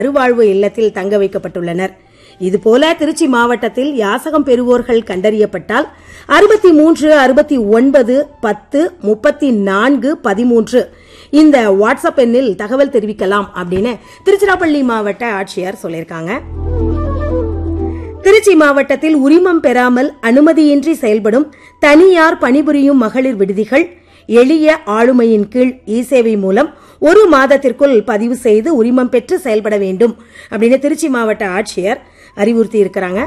மறுவாழ்வு இல்லத்தில் தங்க வைக்கப்பட்டுள்ளனர் இதுபோல திருச்சி மாவட்டத்தில் யாசகம் பெறுவோர்கள் கண்டறியப்பட்டால் அறுபத்தி மூன்று அறுபத்தி ஒன்பது பத்து முப்பத்தி நான்கு பதிமூன்று இந்த வாட்ஸ்அப் எண்ணில் தகவல் தெரிவிக்கலாம் அப்படின்னு திருச்சிராப்பள்ளி மாவட்ட ஆட்சியர் சொல்லியிருக்காங்க திருச்சி மாவட்டத்தில் உரிமம் பெறாமல் அனுமதியின்றி செயல்படும் தனியார் பணிபுரியும் மகளிர் விடுதிகள் எளிய ஆளுமையின் கீழ் இ சேவை மூலம் ஒரு மாதத்திற்குள் பதிவு செய்து உரிமம் பெற்று செயல்பட வேண்டும் அப்படின்னு திருச்சி மாவட்ட ஆட்சியர் அறிவுறுத்தி இருக்கிறாங்க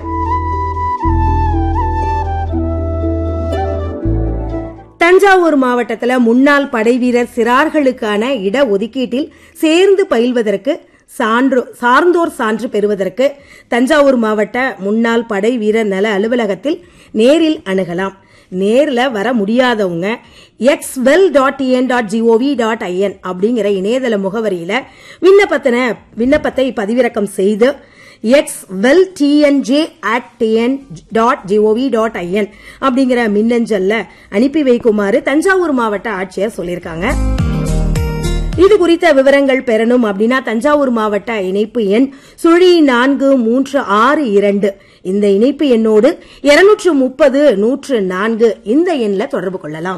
தஞ்சாவூர் மாவட்டத்தில் முன்னாள் படைவீரர் சிறார்களுக்கான இட ஒதுக்கீட்டில் சேர்ந்து பயில்வதற்கு சான்று சார்ந்தோர் சான்று பெறுவதற்கு தஞ்சாவூர் மாவட்ட முன்னாள் படை வீரர் நல அலுவலகத்தில் நேரில் அணுகலாம் நேரில் வர முடியாதவங்க excel dot TN dot gov dot IN அப்படிங்கிற இணையதள முகவரியில விண்ணப்பத்தின விண்ணப்பத்தை பதிவிறக்கம் செய்து excel TNJ at TN dot gov dot IN அப்படிங்கிற மின்னஞ்சல்ல அனுப்பி வைக்குமாறு தஞ்சாவூர் மாவட்ட ஆட்சியர் சொல்லியிருக்காங்க இது குறித்த விவரங்கள் பெறணும் அப்படின்னா தஞ்சாவூர் மாவட்ட இணைப்பு எண் சுழி நான்கு மூன்று ஆறு இரண்டு இந்த இணைப்பு எண்ணோடு இருநூற்று முப்பது நூற்று நான்கு இந்த எண்ணில் தொடர்பு கொள்ளலாம்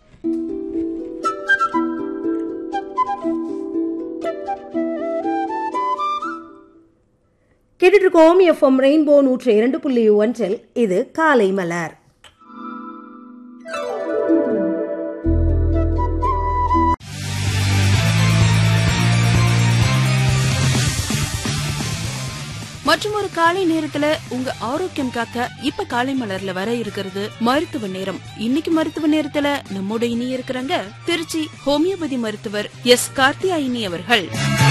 கேட்டுட்டு இருக்கோம் எஃப்எம் ரெயின்போ நூற்று இரண்டு புள்ளி ஒன்றில் இது காலை மலர் மற்றும் ஒரு காலை நேரத்துல உங்க ஆரோக்கியம் காக்க இப்ப காலை மலர்ல வர இருக்கிறது மருத்துவ நேரம் இன்னைக்கு மருத்துவ நேரத்துல நம்மோட இனி இருக்கிறாங்க திருச்சி ஹோமியோபதி மருத்துவர் எஸ் கார்த்தியாயினி அவர்கள்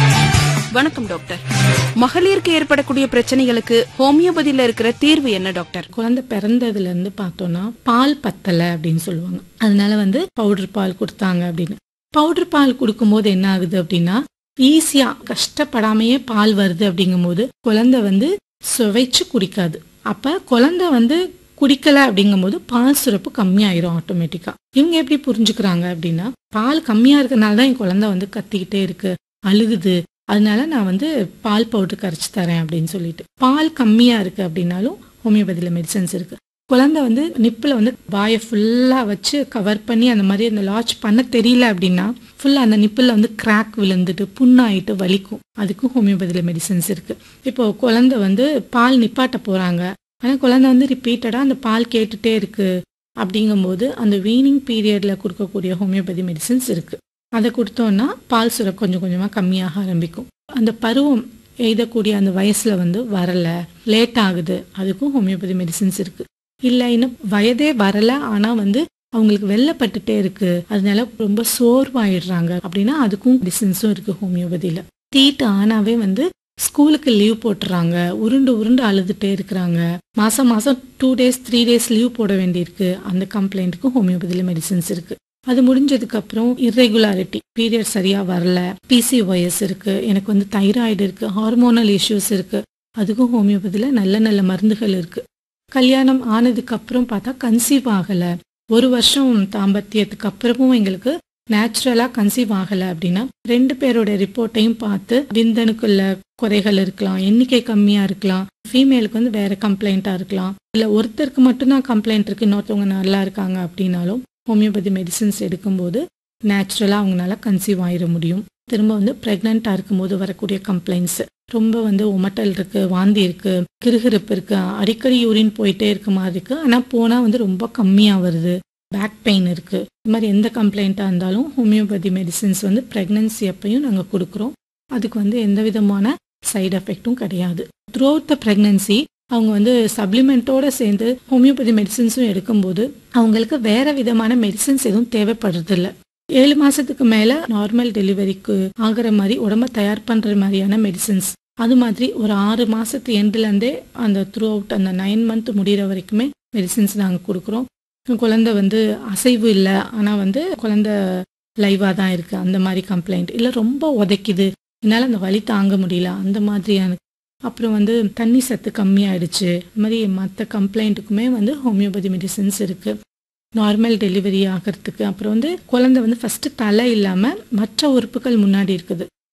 வணக்கம் டாக்டர் மகளிருக்கு ஏற்படக்கூடிய பிரச்சனைகளுக்கு ஹோமியோபதியில இருக்கிற தீர்வு என்ன டாக்டர் குழந்தை பிறந்ததுல இருந்து பார்த்தோம்னா பால் பத்தல அப்படின்னு சொல்லுவாங்க அதனால வந்து பவுடர் பால் கொடுத்தாங்க அப்படின்னு பவுடர் பால் கொடுக்கும்போது என்ன ஆகுது அப்படின்னா ஈஸியா கஷ்டப்படாமையே பால் வருது அப்படிங்கும்போது குழந்தை வந்து சுவைச்சு குடிக்காது அப்ப குழந்தை வந்து குடிக்கல அப்படிங்கும்போது பால் சுரப்பு கம்மியாயிரும் ஆட்டோமேட்டிக்கா இவங்க எப்படி புரிஞ்சுக்கிறாங்க அப்படின்னா பால் கம்மியா இருக்கறனால தான் என் குழந்தை வந்து கத்திக்கிட்டே இருக்கு அழுகுது அதனால நான் வந்து பால் பவுடர் கரைச்சு தரேன் அப்படின்னு சொல்லிட்டு பால் கம்மியா இருக்கு அப்படின்னாலும் ஹோமியோபதியில மெடிசன்ஸ் இருக்கு குழந்தை வந்து நிப்பில் வந்து வாயை ஃபுல்லாக வச்சு கவர் பண்ணி அந்த மாதிரி அந்த லாச் பண்ண தெரியல அப்படின்னா ஃபுல்லாக அந்த நிப்பில் வந்து கிராக் விழுந்துட்டு புண்ணாயிட்டு வலிக்கும் அதுக்கும் ஹோமியோபதியில் மெடிசன்ஸ் இருக்கு இப்போ குழந்தை வந்து பால் நிப்பாட்ட போகிறாங்க ஆனால் குழந்தை வந்து ரிப்பீட்டடாக அந்த பால் கேட்டுட்டே இருக்கு அப்படிங்கும்போது அந்த வீனிங் பீரியடில் கொடுக்கக்கூடிய ஹோமியோபதி மெடிசன்ஸ் இருக்கு அதை கொடுத்தோம்னா பால் சுரப்பு கொஞ்சம் கொஞ்சமாக கம்மியாக ஆரம்பிக்கும் அந்த பருவம் எழுதக்கூடிய அந்த வயசுல வந்து வரல லேட் ஆகுது அதுக்கும் ஹோமியோபதி மெடிசின்ஸ் இருக்கு இல்ல இன்னும் வயதே வரல ஆனா வந்து அவங்களுக்கு வெள்ளப்பட்டுட்டே இருக்கு அதனால ரொம்ப சோர்வாயிடுறாங்க அப்படின்னா அதுக்கும் மெடிசின்ஸும் இருக்கு ஹோமியோபதியில தீட்டு ஆனாவே வந்து ஸ்கூலுக்கு லீவ் போட்டுறாங்க உருண்டு உருண்டு அழுதுட்டே இருக்கிறாங்க மாசம் மாசம் two days three days leave போட வேண்டியிருக்கு அந்த கம்ப்ளைண்ட்டுக்கும் ஹோமியோபதியில மெடிசின்ஸ் இருக்கு அது முடிஞ்சதுக்கு அப்புறம் இர்ரெகுலாரிட்டி பீரியட் சரியா வரல பிசிஒஎஸ் இருக்கு எனக்கு வந்து தைராய்டு இருக்கு ஹார்மோனல் இஷ்யூஸ் இருக்கு அதுக்கும் ஹோமியோபதியில நல்ல நல்ல மருந்துகள் இருக்கு கல்யாணம் ஆனதுக்கு அப்புறம் பார்த்தா கன்சீவ் ஆகல ஒரு வருஷம் தாம்பத்தியத்துக்கு அப்புறமும் எங்களுக்கு நேச்சுரலா கன்சீவ் ஆகல அப்படின்னா ரெண்டு பேரோட ரிப்போர்ட்டையும் பார்த்து விந்தணுக்குள்ள குறைகள் இருக்கலாம் எண்ணிக்கை கம்மியா இருக்கலாம் ஃபீமேலுக்கு வந்து வேற கம்ப்ளைண்டா இருக்கலாம் இல்ல ஒருத்தருக்கு மட்டும்தான் கம்ப்ளைண்ட் இருக்கு இன்னொருத்தவங்க நல்லா இருக்காங்க அப்படின்னாலும் ஹோமியோபதி மெடிசின்ஸ் எடுக்கும்போது நேச்சுரலாக அவங்களால கன்சீவ் ஆயிட முடியும் திரும்ப வந்து ப்ரெக்னெண்ட்டாக இருக்கும்போது வரக்கூடிய கம்ப்ளைண்ட்ஸ் ரொம்ப வந்து உமட்டல் இருக்கு வாந்தி இருக்கு கிருகிருப்பு இருக்கு அடிக்கடி யூரின் போயிட்டே இருக்க மாதிரி இருக்கு ஆனால் போனால் வந்து ரொம்ப கம்மியாக வருது பேக் பெயின் இருக்கு இது மாதிரி எந்த கம்ப்ளைண்ட்டாக இருந்தாலும் ஹோமியோபதி மெடிசின்ஸ் வந்து ப்ரெக்னன்சி அப்பையும் நாங்கள் கொடுக்குறோம் அதுக்கு வந்து எந்த விதமான சைடு எஃபெக்ட்டும் கிடையாது த்ரூ அவுட் த ப்ரெக்னன்சி அவங்க வந்து சப்ளிமெண்ட்டோட சேர்ந்து ஹோமியோபதி மெடிசின்ஸும் எடுக்கும்போது அவங்களுக்கு வேற விதமான மெடிசின்ஸ் எதுவும் தேவைப்படுறது இல்ல ஏழு மாசத்துக்கு மேல நார்மல் டெலிவரிக்கு ஆகிற மாதிரி உடம்ப தயார் பண்ற மாதிரியான மெடிசின்ஸ் அது மாதிரி ஒரு ஆறு மாசத்து எண்ட்ல இருந்தே அந்த த்ரூ அவுட் அந்த நைன் மந்த் முடிகிற வரைக்குமே மெடிசின்ஸ் நாங்கள் கொடுக்குறோம் குழந்தை வந்து அசைவு இல்லை ஆனால் வந்து குழந்தை லைவாக தான் இருக்கு அந்த மாதிரி கம்ப்ளைண்ட் இல்லை ரொம்ப உதைக்குது என்னால் அந்த வலி தாங்க முடியல அந்த மாதிரியான அப்புறம் வந்து தண்ணி சத்து கம்மியாயிடுச்சு இந்த மாதிரி மற்ற கம்ப்ளைண்ட்டுக்குமே வந்து ஹோமியோபதி மெடிசின்ஸ் இருக்கு நார்மல் டெலிவரி ஆகிறதுக்கு அப்புறம் வந்து குழந்தை வந்து ஃபர்ஸ்ட் தலை இல்லாமல் மற்ற உறுப்புகள் முன்னாடி இருக்குது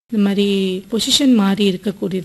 இந்த மாதிரி பொசிஷன் மாறி இருக்கக்கூடியது